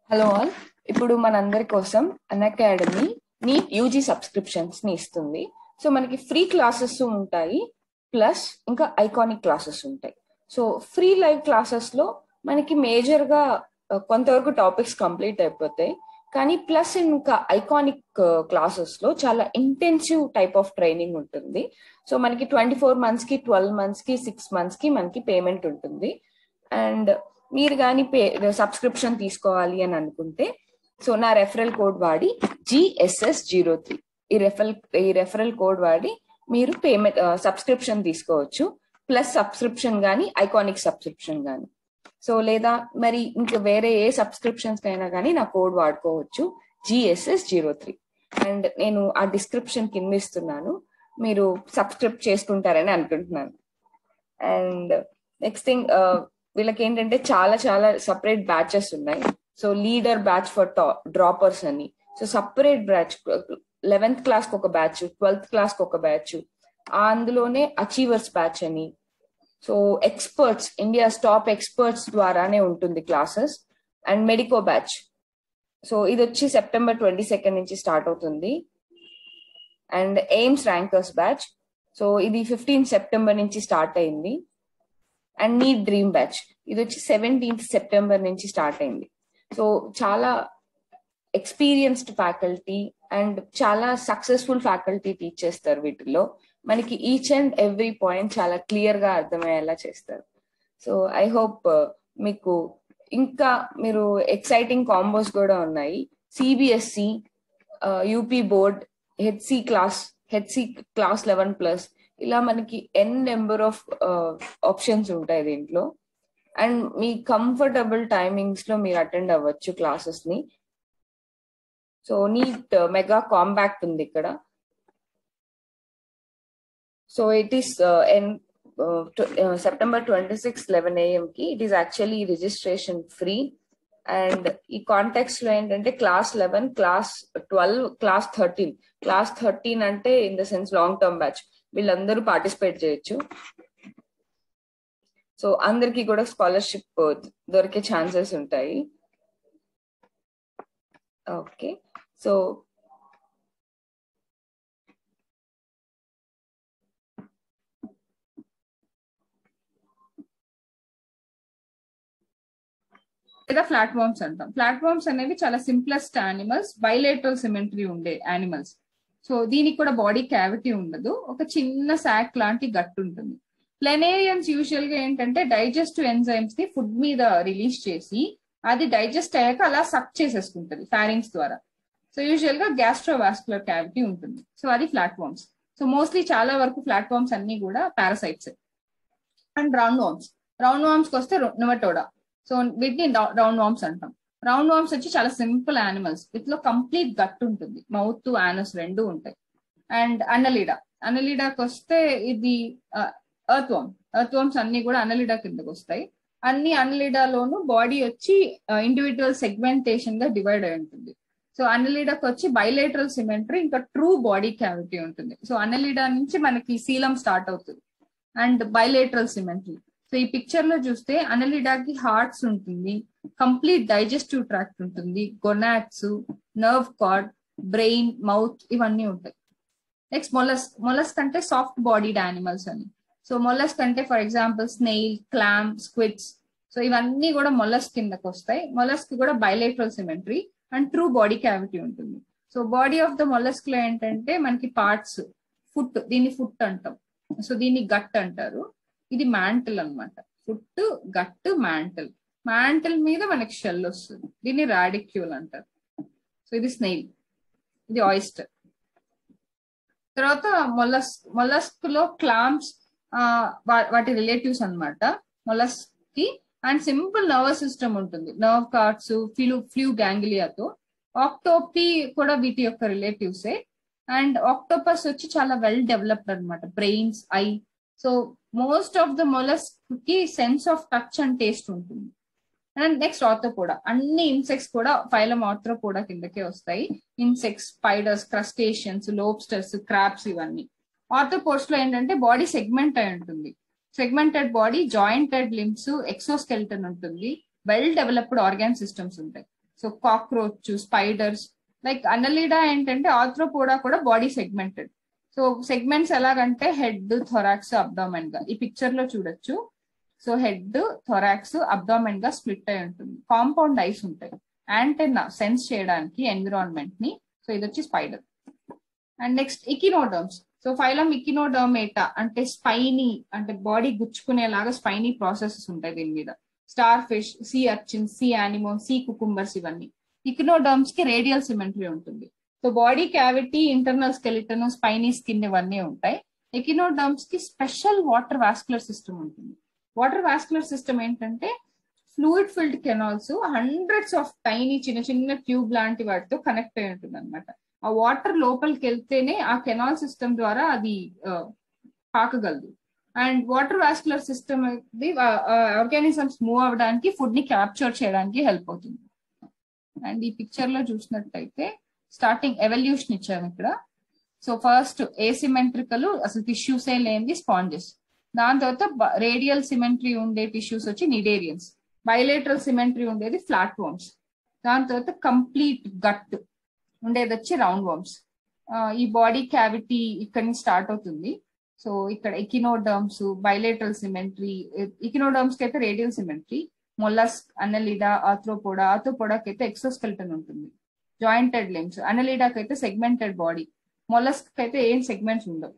hello all ఇప్పుడు మనందరి కోసం Unacademy NEET UG subscriptions ని ఇస్తుంది సో మనకి ఫ్రీ క్లాసెస్ ఉంటాయి ప్లస్ ఇంకా ఐకానిక్ క్లాసెస్ ఉంటాయి సో ఫ్రీ లైవ్ క్లాసెస్ లో మనకి మేజర్ గా ఆ, కొంతవరకు టాపిక్స్ కంప్లీట్ అయిపోతాయి కానీ ప్లస్ ఇంకా ఐకానిక్ క్లాసెస్ లో చాలా ఇంటెన్సివ్ టైప్ ఆఫ్ ట్రైనింగ్ ఉంటుంది సో మనకి ట్వంటీ ఫోర్ మంత్స్ కి ట్వెల్వ్ మంత్స్ కి సిక్స్ మంత్స్ కి మనకి పేమెంట్ ఉంటుంది అండ్ మీరు కానీ పే సబ్స్క్రిప్షన్ తీసుకోవాలి అని అనుకుంటే సో నా రెఫరల్ కోడ్ వాడి జిఎస్ఎస్ జీరో త్రీ ఈ రెఫరల్ ఈ రెఫరల్ కోడ్ వాడి మీరు పేమెంట్ సబ్స్క్రిప్షన్ తీసుకోవచ్చు ప్లస్ సబ్స్క్రిప్షన్ కానీ ఐకానిక్ సబ్స్క్రిప్షన్ కానీ సో లేదా మరి ఇంకా వేరే ఏ సబ్స్క్రిప్షన్స్ కైనా కానీ నా కోడ్ వాడుకోవచ్చు జిఎస్ఎస్ జీరో త్రీ అండ్ నేను ఆ డిస్క్రిప్షన్ కింద ఇస్తున్నాను మీరు సబ్స్క్రైబ్ చేసుకుంటారని అనుకుంటున్నాను అండ్ నెక్స్ట్ థింగ్ వీళ్ళకి ఏంటంటే చాలా చాలా సపరేట్ బ్యాచెస్ ఉన్నాయి so leader batch for droppers అని so separate batch eleventh class ఒక బ్యాచ్ ట్వెల్త్ క్లాస్ ఒక బ్యాచ్ అందులోనే అచీవర్స్ బ్యాచ్ అని so experts India top experts ద్వారానే ఉంటుంది classes and medico batch so ఇది వచ్చి సెప్టెంబర్ ట్వంటీ సెకండ్ నుంచి స్టార్ట్ అవుతుంది and AIIMS rankers batch so ఇది ఫిఫ్టీన్ సెప్టెంబర్ నుంచి స్టార్ట్ అయింది అండ్ నీట్ డ్రీమ్ బ్యాచ్ ఇది వచ్చి సెవెంటీన్త్ సెప్టెంబర్ నుంచి స్టార్ట్ అయింది సో చాలా ఎక్స్పీరియన్స్డ్ ఫ్యాకల్టీ అండ్ చాలా సక్సెస్ఫుల్ ఫ్యాకల్టీ టీచ్ చేస్తారు వీటిలో మనకి ఈచ్ అండ్ ఎవ్రీ పాయింట్ చాలా క్లియర్ గా అర్థమయ్యేలా చేస్తారు సో ఐ హోప్ మీకు ఇంకా మీరు ఎక్సైటింగ్ కాంబోస్ కూడా ఉన్నాయి CBSE UP board HC class HC class eleven plus ఇలా మనకి ఎన్ నెంబర్ ఆఫ్ ఆప్షన్స్ ఉంటాయి దీంట్లో అండ్ మీ కంఫర్టబుల్ టైమింగ్స్ లో మీరు అటెండ్ అవ్వచ్చు క్లాసెస్ ని సో నీట్ మెగా కాంపాక్ట్ ఉంది ఇక్కడ so it is on September twenty six eleven AM కి it is actually registration free and ఈ కాంటాక్ట్స్ లో ఏంటంటే class eleven class twelve class thirteen class thirteen అంటే in the sense long term batch వీళ్ళందరూ participate చేయొచ్చు so అందరికి కూడా scholarship దొరికే ఛాన్సెస్ ఉంటాయి ఓకే సో లేదా ప్లాట్ఫామ్స్ అంటాం ప్లాట్ఫామ్స్ అనేవి చాలా సింప్లెస్ట్ యానిమల్స్ బైలేటరల్ సిమెంటరీ ఉండే యానిమల్స్ సో దీనికి కూడా బాడీ క్యావిటీ ఉండదు ఒక చిన్న సాక్ లాంటి గట్టు ఉంటుంది ప్లెనేరియన్స్ యూజువల్ గా ఏంటంటే డైజెస్టివ్ ఎంజైమ్స్ ని ఫుడ్ మీద రిలీజ్ చేసి అది డైజెస్ట్ అయ్యాక అలా సక్ చేసేసుకుంటుంది ఫారింగ్స్ ద్వారా సో యూజువల్ గా గ్యాస్ట్రోవాస్కులర్ క్యావిటీ ఉంటుంది సో అది ప్లాట్ఫామ్స్ సో మోస్ట్లీ చాలా వరకు ప్లాట్ఫామ్స్ అన్ని కూడా parasites and round worms round worms కి వస్తే నొమటోడా సో వీటిని రౌండ్ వామ్స్ అంటాం రౌండ్ వామ్స్ వచ్చి చాలా సింపుల్ యానిమల్స్ వీటిలో కంప్లీట్ గట్ ఉంటుంది మౌత్ యానస్ రెండు ఉంటాయి అండ్ అన్నలీడా అన్నలీడాకి వస్తే ఇది ఎర్త్ వామ్ ఎర్త్ వామ్స్ అన్ని కూడా అన్నలీడా కిందకి వస్తాయి అన్ని అన్నలీడాలోను బాడీ వచ్చి ఇండివిజువల్ సెగ్మెంటేషన్ గా డివైడ్ అయి ఉంటుంది సో అన్నలీడాకి వచ్చి బైలేటరల్ సిమెంటరీ ఇంకా ట్రూ బాడీ క్యావిటీ ఉంటుంది సో అన్నలీడా నుంచి మనకి సీలం స్టార్ట్ అవుతుంది అండ్ బైలేటరల్ సిమెంటరీ సో ఈ పిక్చర్ లో చూస్తే అనలిడాకి హార్ట్స్ ఉంటుంది కంప్లీట్ డైజెస్టివ్ ట్రాక్ట్ ఉంటుంది gonads nerve cord brain mouth ఇవన్నీ ఉంటాయి నెక్స్ట్ మొలస్ మొలస్ కంటే సాఫ్ట్ బాడీడ్ యానిమల్స్ అని సో మొలస్ కంటే for example snail clam squids so ఇవన్నీ కూడా మొలస్ కిందకి వస్తాయి మొలస్ కి కూడా bilateral symmetry and true body cavity ఉంటుంది so body of the mollusc లో ఏంటంటే మనకి పార్ట్స్ ఫుట్ దీన్ని ఫుట్ అంటాం సో దీన్ని గట్ అంటారు ఇది మ్యాంటిల్ అనమాట ఫుట్ గట్టు మ్యాంటిల్ మ్యాంటిల్ మీద మనకి షెల్ వస్తుంది దీన్ని రాడిక్యూల్ అంటారు సో ఇది స్నెయిల్ ఇది ఆయిస్టర్ తర్వాత మొలస్క్ మొలస్క్ లో క్లామ్స్ వాటి రిలేటివ్స్ అనమాట మొలస్క్ కి అండ్ సింపుల్ నర్వస్ సిస్టమ్ ఉంటుంది నర్వ్ కార్డ్స్ ఫ్లూ ఫ్లూ గ్యాంగిలియాతో ఆక్టోపీ కూడా వీటి యొక్క రిలేటివ్సే అండ్ ఆక్టోపస్ వచ్చి చాలా వెల్ డెవలప్డ్ అనమాట brains eye so most of the molluscs కి sense of touch and taste ఉంటుంది అండ్ నెక్స్ట్ ఆర్థోపోడా అన్ని ఇన్సెక్ట్స్ కూడా ఫైలం ఆర్థ్రోపోడా కిందకే వస్తాయి insects spiders crustaceans lobsters crabs ఇవన్నీ ఆర్థోపోడ్స్ లో ఏంటంటే బాడీ సెగ్మెంట్ అయి ఉంటుంది segmented body jointed limbs exoskeleton ఉంటుంది వెల్ డెవలప్డ్ ఆర్గాన్ సిస్టమ్స్ ఉంటాయి so cockroach spiders like annelida ఏంటంటే ఆర్థ్రోపోడా కూడా బాడీ సెగ్మెంటెడ్ సో సెగ్మెంట్స్ ఎలాగంటే హెడ్ థొరాక్స్ అబ్డామెన్ గా ఈ పిక్చర్ లో చూడొచ్చు సో హెడ్ థొరాక్స్ అబ్డామెన్ గా స్ప్లిట్ అయి ఉంటుంది కాంపౌండ్ ఐస్ ఉంటాయి యాంటెన్నా సెన్స్ చేయడానికి ఎన్విరాన్మెంట్ ని సో ఇది వచ్చి spider and next echinoderms so phylum echinodermata అంటే స్పైనీ అంటే బాడీ గుచ్చుకునేలాగా స్పైనీ ప్రాసెసెస్ ఉంటాయి దీని మీద star fish sea urchin sea anemone sea cucumbers ఇవన్నీ ఇకినోడర్మ్స్ కి రేడియల్ సిమెంట్రీ ఉంటుంది so body cavity internal skeleton spiny skin ఇవన్నీ ఉంటాయి ఎకినోడర్మ్స్ కి స్పెషల్ వాటర్ వాస్కులర్ సిస్టమ్ ఉంటుంది వాటర్ వాస్కులర్ సిస్టమ్ ఏంటంటే fluid filled canals hundreds of tiny చిన్న చిన్న ట్యూబ్ లాంటి వాటితో కనెక్ట్ అయి ఉంటుంది అనమాట ఆ వాటర్ లోపలికి వెళ్తేనే ఆ కెనాల్ సిస్టమ్ ద్వారా అది పాకగలదు and water vascular system organisms move అవడానికి ఫుడ్ ని క్యాప్చర్ చేయడానికి హెల్ప్ అవుతుంది అండ్ ఈ పిక్చర్ లో చూసినట్టయితే స్టార్టింగ్ ఎవల్యూషన్ ఇచ్చాము ఇక్కడ సో ఫస్ట్ ఏసిమెట్రికల్ అసలు టిష్యూసే లేనిది స్పాంజెస్ దాని తర్వాత రేడియల్ సిమెంట్రీ ఉండే టిష్యూస్ వచ్చి నిడేరియన్స్ బయలేటరల్ సిమెంట్రీ ఉండేది ఫ్లాట్ వామ్స్ దాని తర్వాత కంప్లీట్ గట్ ఉండేది వచ్చి రౌండ్ వామ్స్ ఈ బాడీ క్యావిటీ ఇక్కడ నుంచి స్టార్ట్ అవుతుంది సో ఇక్కడ ఎకినోడర్మ్స్ బయలేటరల్ సిమెంట్రీ ఇకినోడర్మ్స్ కి అయితే radial symmetry mollusc annelida arthropoda ఆథ్రోపోడాకి అయితే ఎక్సోస్కెల్టన్ ఉంటుంది జాయింటెడ్ లిమ్స్ అనలిడాకి అయితే సెగ్మెంటెడ్ బాడీ మొల్లస్క్ అయితే ఏం సెగ్మెంట్స్ ఉండవు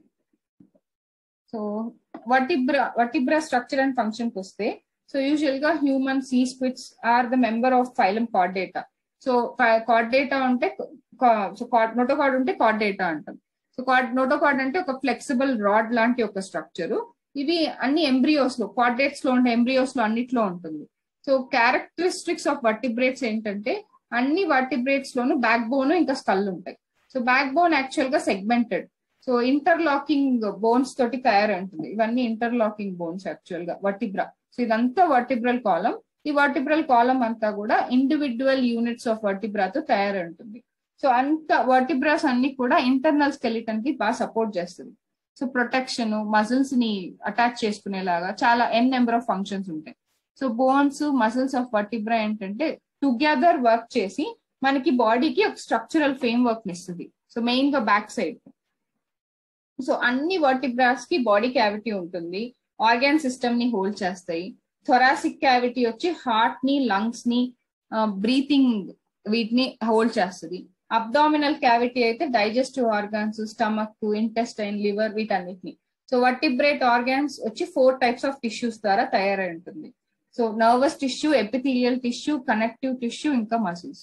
so vertebra vertebra structure and function కి వస్తే సో యూజువల్ గా human sea squirts are the member of phylum chordata so chordata ఉంటే సో నోటోకార్డ్ ఉంటే కార్డేటా అంటాం సో కార్డ్ నోటోకార్డ్ అంటే ఒక ఫ్లెక్సిబుల్ రాడ్ లాంటి ఒక స్ట్రక్చర్ ఇవి అన్ని ఎంబ్రియోస్ లో కార్డేట్స్ లో ఉంటే ఎంబ్రియోస్ లో అన్నిట్లో ఉంటుంది సో క్యారెక్టరిస్టిక్స్ ఆఫ్ వర్టిబ్రేట్స్ ఏంటంటే అన్ని వర్టిబ్రేట్స్ లోను బ్యాక్ బోన్ ఇంకా స్కల్ ఉంటాయి సో బ్యాక్ బోన్ యాక్చువల్ గా సెగ్మెంటెడ్ సో ఇంటర్లాకింగ్ బోన్స్ తోటి తయారై ఉంటుంది ఇవన్నీ ఇంటర్లాకింగ్ బోన్స్ యాక్చువల్ గా వర్టిబ్రా సో ఇదంతా వర్టిబ్రల్ కాలం ఈ వర్టిబ్రల్ కాలం అంతా కూడా ఇండివిడ్యువల్ యూనిట్స్ ఆఫ్ వర్టిబ్రాతో తయారై ఉంటుంది సో అంత వర్టిబ్రాస్ అన్ని కూడా ఇంటర్నల్ స్కెలిటన్ కి బాగా సపోర్ట్ చేస్తుంది సో ప్రొటెక్షన్ మజిల్స్ ని అటాచ్ చేసుకునేలాగా చాలా ఎన్ నెంబర్ ఆఫ్ ఫంక్షన్స్ ఉంటాయి so bones muscles of vertebra ఏంటంటే టుగెదర్ వర్క్ చేసి మనకి బాడీకి ఒక స్ట్రక్చరల్ ఫ్రేమ్ వర్క్ ఇస్తుంది సో మెయిన్ గా బ్యాక్ సైడ్ సో అన్ని వర్టిబ్రాస్ కి బాడీ క్యావిటీ ఉంటుంది ఆర్గాన్ సిస్టమ్ ని హోల్డ్ చేస్తాయి థొరాసిక్ క్యావిటీ వచ్చి హార్ట్ ని లంగ్స్ ని బ్రీతింగ్ వీటిని హోల్డ్ చేస్తుంది అబ్డామినల్ క్యావిటీ అయితే digestive organs stomach intestine liver వీటన్నిటిని సో వర్టిబ్రేట్ ఆర్గాన్స్ వచ్చి ఫోర్ టైప్స్ ఆఫ్ టిష్యూస్ ద్వారా తయారై ఉంటుంది so nervous tissue epithelial tissue connective tissue ఇంకా మసిల్స్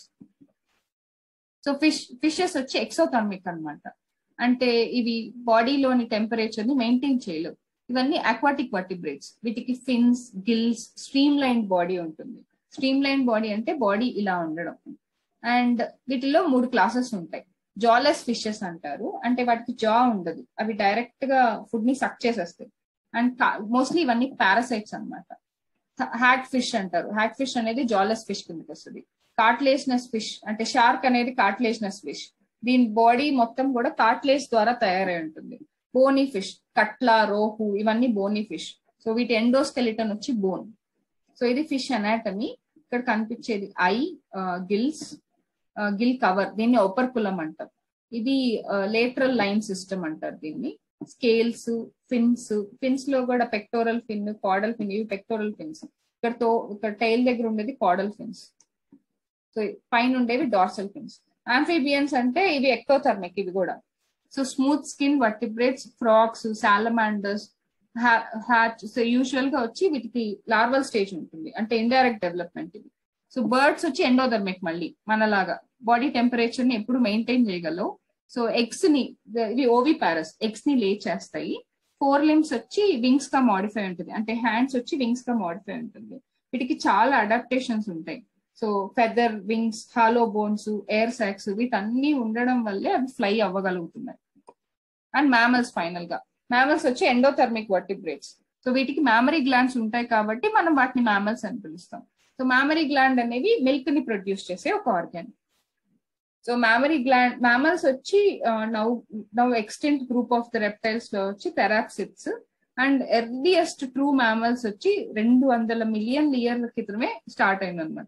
సో ఫిష్ ఫిషెస్ వచ్చి ఎక్సోథర్మిక్ అనమాట అంటే ఇవి బాడీలోని టెంపరేచర్ ని మెయింటైన్ చేయలేవు ఇవన్నీ అక్వాటిక్ వర్టిబ్రేట్స్ వీటికి fins gills stream line body ఉంటుంది స్ట్రీమ్ లైన్ బాడీ అంటే బాడీ ఇలా ఉండడం అండ్ వీటిలో మూడు క్లాసెస్ ఉంటాయి జాలెస్ ఫిషెస్ అంటారు అంటే వాటికి జా ఉండదు అవి డైరెక్ట్ గా ఫుడ్ ని సక్ చేసేస్తాయి అండ్ మోస్ట్లీ ఇవన్నీ పారాసైట్స్ అనమాట హ్యాట్ ఫిష్ అంటారు హ్యాట్ ఫిష్ అనేది జాలెస్ ఫిష్ కిందకి వస్తుంది కార్ట్లేజ్నస్ ఫిష్ అంటే షార్క్ అనేది కార్ట్లేజ్నస్ ఫిష్ దీని బాడీ మొత్తం కూడా కార్ట్లేజ్ ద్వారా తయారై ఉంటుంది బోనీ ఫిష్ కట్ల రోహు ఇవన్నీ బోనీ ఫిష్ సో వీటి ఎండోస్కెలిటన్ వచ్చి బోన్ సో ఇది ఫిష్ అనాటమీ ఇక్కడ కనిపించేది ఐ గిల్స్ గిల్ కవర్ దీన్ని ఒపర్కులం అంటారు ఇది లేటరల్ లైన్ సిస్టమ్ అంటారు దీన్ని స్కేల్స్ ఫిన్స్ ఫిన్స్ లో కూడా పెక్టోరల్ ఫిన్ కాడల్ ఫిన్ ఇవి పెక్టోరల్ ఫిన్స్ ఇక్కడ తో ఇక్కడ టైల్ దగ్గర ఉండేది కాడల్ ఫిన్స్ సో పైన ఉండేవి డార్సల్ ఫిన్స్ ఆంఫిబియన్స్ అంటే ఇవి ఎక్టోథర్మిక్ ఇవి కూడా so smooth skin vertebrates frogs salamanders hatch so usual గా వచ్చి వీటికి లార్వల్ స్టేజ్ ఉంటుంది అంటే ఇండైరెక్ట్ డెవలప్మెంట్ ఇది సో బర్డ్స్ వచ్చి ఎండోథర్మిక్ మళ్ళీ మనలాగా బాడీ టెంపరేచర్ ని ఎప్పుడు మెయింటైన్ చేయగలవు సో ఎగ్స్ ని ఇవి ఓవి పారస్ ఎగ్స్ ని లే చేస్తాయి ఫోర్ లిమ్స్ వచ్చి వింగ్స్ గా మాడిఫై ఉంటుంది అంటే హ్యాండ్స్ వచ్చి వింగ్స్ గా మాడిఫై ఉంటుంది వీటికి చాలా అడాప్టేషన్స్ ఉంటాయి so feather wings hollow bones air sacs వీటన్ని ఉండడం వల్లే అవి ఫ్లై అవ్వగలుగుతున్నాయి అండ్ మ్యామల్స్ ఫైనల్ గా మ్యామల్స్ వచ్చి ఎండోథర్మిక్ వర్టిబ్రేట్స్ సో వీటికి మ్యామరీ గ్లాండ్స్ ఉంటాయి కాబట్టి మనం వాటిని మ్యామల్స్ అని పిలుస్తాం సో మ్యామరీ గ్లాండ్ అనేవి మిల్క్ ని ప్రొడ్యూస్ చేసే ఒక organ so mammary gland mammals వచ్చి now now extant group of the reptiles లో వచ్చి therapsids and earliest true mammals వచ్చి రెండు వందల మిలియన్ ఇయర్ల క్రితమే స్టార్ట్ అయింది అనమాట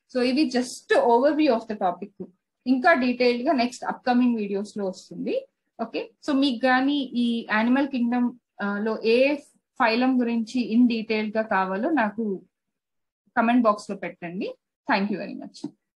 సో ఇది just over view of the topic ఇంకా డీటెయిల్డ్ గా నెక్స్ట్ అప్కమింగ్ వీడియోస్ లో వస్తుంది ఓకే సో మీకు కానీ ఈ యానిమల్ కింగ్డమ్ లో ఏ ఫైలం గురించి ఇన్ డీటెయిల్ గా కావాలో నాకు కమెంట్ బాక్స్ లో పెట్టండి థ్యాంక్ యూ వెరీ మచ్